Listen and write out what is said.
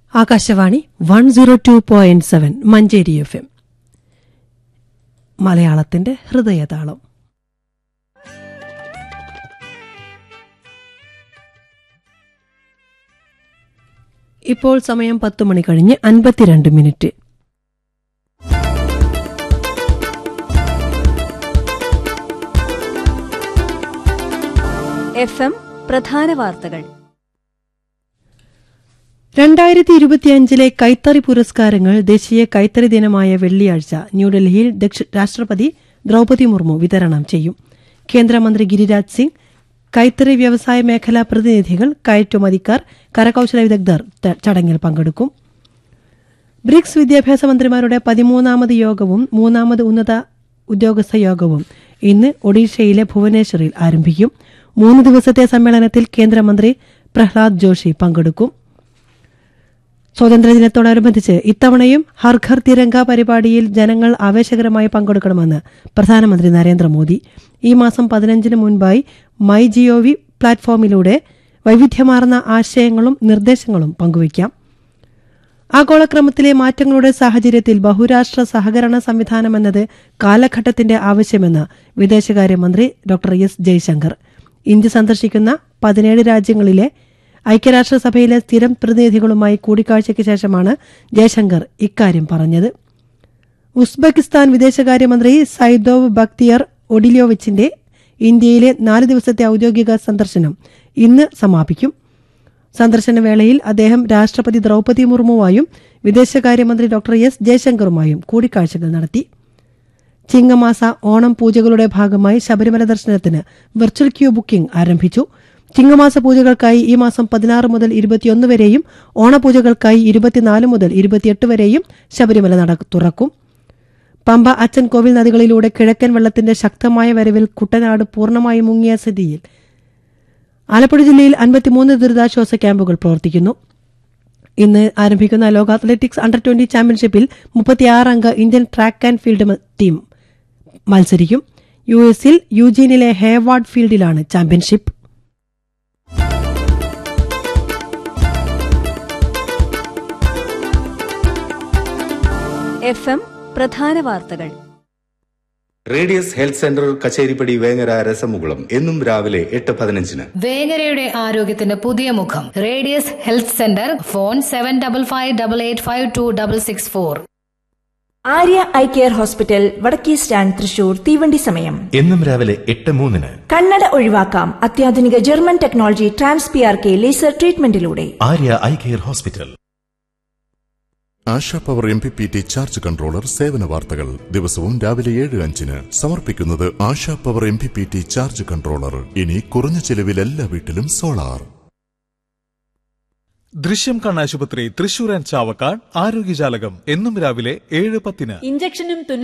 Akashvani one zero two point seven Manjeri F M മലയാളത്തിന്റെ ഹൃദയതാളം ഇപ്പോൾ സമയം പത്ത് മണി കഴിഞ്ഞ് അൻപത്തിരണ്ട് മിനിറ്റ് എഫ് എം പ്രധാന വാർത്തകൾ രണ്ടായിരത്തി ഇരുപത്തിയഞ്ചിലെ കൈത്തറി പുരസ്കാരങ്ങൾ ദേശീയ കൈത്തറി ദിനമായ വെള്ളിയാഴ്ച ന്യൂഡൽഹിയിൽ ദക്ഷ- രാഷ്ട്രപതി ദ്രൌപതി മുർമു വിതരണം ചെയ്യും കേന്ദ്രമന്ത്രി ഗിരിരാജ് സിംഗ് കൈത്തറി വ്യവസായ മേഖലാ പ്രതിനിധികൾ കയറ്റുമതിക്കാർ കരകൌശല വിദഗ്ധർ ത- ചടങ്ങിൽ പങ്കെടുക്കും ബ്രിക്സ് വിദ്യാഭ്യാസ മന്ത്രിമാരുടെ പതിമൂന്നാമത് യോഗവും മൂന്നാമത് ഉന്നത ഉദ്യോഗസ്ഥ യോഗവും ഇന്ന് ഒഡീഷയിലെ ഭുവനേശ്വറിൽ ആരംഭിക്കും മൂന്ന് ദിവസത്തെ സമ്മേളനത്തിൽ കേന്ദ്രമന്ത്രി പ്രഹ്ലാദ് ജോഷി പങ്കെടുക്കും സ്വാതന്ത്ര്യദിനത്തോടനുബന്ധിച്ച് ഇത്തവണയും ഹർ ഘർ തിരങ്ക പരിപാടിയിൽ ജനങ്ങൾ ആവേശകരമായി പങ്കെടുക്കണമെന്ന് പ്രധാനമന്ത്രി നരേന്ദ്രമോദി ഈ മാസം പതിനഞ്ചിന് മുൻപായി മൈ ജിഒവി പ്ലാറ്റ്ഫോമിലൂടെ വൈവിധ്യമാർന്ന ആശയങ്ങളും നിർദ്ദേശങ്ങളും പങ്കുവയ്ക്കാം ആഗോളക്രമത്തിലെ മാറ്റങ്ങളുടെ സാഹചര്യത്തിൽ ബഹുരാഷ്ട്ര സഹകരണ സംവിധാനമെന്നത് കാലഘട്ടത്തിന്റെ ആവശ്യമെന്ന് വിദേശകാര്യമന്ത്രി ഡോക്ടർ എസ് ജയശങ്കർ ഇന്ത്യ സന്ദർശിക്കുന്ന പതിനേഴ് രാജ്യങ്ങളിലെ ഐക്യരാഷ്ട്രസഭയിലെ സ്ഥിരം പ്രതിനിധികളുമായി കൂടിക്കാഴ്ചയ്ക്ക് ശേഷമാണ് ജയശങ്കർ ഇക്കാര്യം പറഞ്ഞത് ഉസ്ബെക്കിസ്ഥാൻ വിദേശകാര്യമന്ത്രി സൈദോവ് ബക്തിയർ ഒഡിലോവിച്ചിന്റെ ഇന്ത്യയിലെ നാല് ദിവസത്തെ ഔദ്യോഗിക സന്ദർശനം ഇന്ന് സമാപിക്കും സന്ദർശന വേളയിൽ അദ്ദേഹം രാഷ്ട്രപതി ദ്രൌപതി മുർമുവായും വിദേശകാര്യമന്ത്രി ഡോക്ടർ എസ് ജയശങ്കറുമായും കൂടിക്കാഴ്ചകൾ നടത്തി ചിങ്ങമാസ ഓണം പൂജകളുടെ ഭാഗമായി ശബരിമല ദർശനത്തിന് വെർച്വൽ ക്യൂ ബുക്കിംഗ് ആരംഭിച്ചു ചിങ്ങമാസ പൂജകൾക്കായി ഈ മാസം പതിനാറ് മുതൽ ഇരുപത്തിയൊന്ന് വരെയും ഓണപൂജകൾക്കായി ഇരുപത്തിനാല് മുതൽ ഇരുപത്തിയെട്ട് വരെയും ശബരിമല നട തുറക്കും പമ്പ അച്ചൻ കോവിൽ നദികളിലൂടെ കിഴക്കൻ വെള്ളത്തിന്റെ ശക്തമായ വരവിൽ കുട്ടനാട് പൂർണ്ണമായി മുങ്ങിയ സ്ഥിതിയിൽ ആലപ്പുഴ ജില്ലയിൽ അൻപത്തിമൂന്ന് ദുരിതാശ്വാസ ക്യാമ്പുകൾ പ്രവർത്തിക്കുന്നു ഇന്ന് ആരംഭിക്കുന്ന ലോക അത്ലറ്റിക്സ് അണ്ടർ ട്വന്റി ചാമ്പ്യൻഷിപ്പിൽ മുപ്പത്തിയാറ് അംഗ ഇന്ത്യൻ ട്രാക്ക് ആൻഡ് ഫീൽഡ് മ- ടീം മത്സരിക്കും യു എസിൽ യൂജീനിലെ ഹേവാർഡ് ഫീൽഡിലാണ് ചാമ്പ്യൻഷിപ്പ് എഫ് എം പ്രധാന വാർത്തകൾ radius health centre Kacheripadi Vengara രസമുകുളം എന്നും രാവിലെ എട്ട് പതിനഞ്ചിന് വേങ്ങരയുടെ ആരോഗ്യത്തിന് പുതിയ മുഖം radius health centre phone seven double five double eight five two double six four Arya eye care hospital വടക്കേ സ്റ്റാൻഡ് തൃശൂർ തീവണ്ടി സമയം എന്നും രാവിലെ എട്ട് മൂന്നിന് കണ്ണട ഒഴിവാക്കാം അത്യാധുനിക German technology trans P R K laser ട്രീറ്റ്മെന്റിലൂടെ Arya eye care hospital Asha power M P P T charge controller സേവന വാർത്തകൾ ദിവസവും രാവിലെ ഏഴ് അഞ്ചിന് സമർപ്പിക്കുന്നത് Asha power M P P T charge controller ഇനി കുറഞ്ഞ ചെലവിൽ എല്ലാ വീട്ടിലും സോളാർ ദൃശ്യം കണ്ണാശുപത്രി തൃശൂർ ആൻഡ് ചാവക്കാട് ആരോഗ്യജാലകം എന്നും രാവിലെ ഏഴ് പത്തിന് ഇഞ്ചക്ഷനും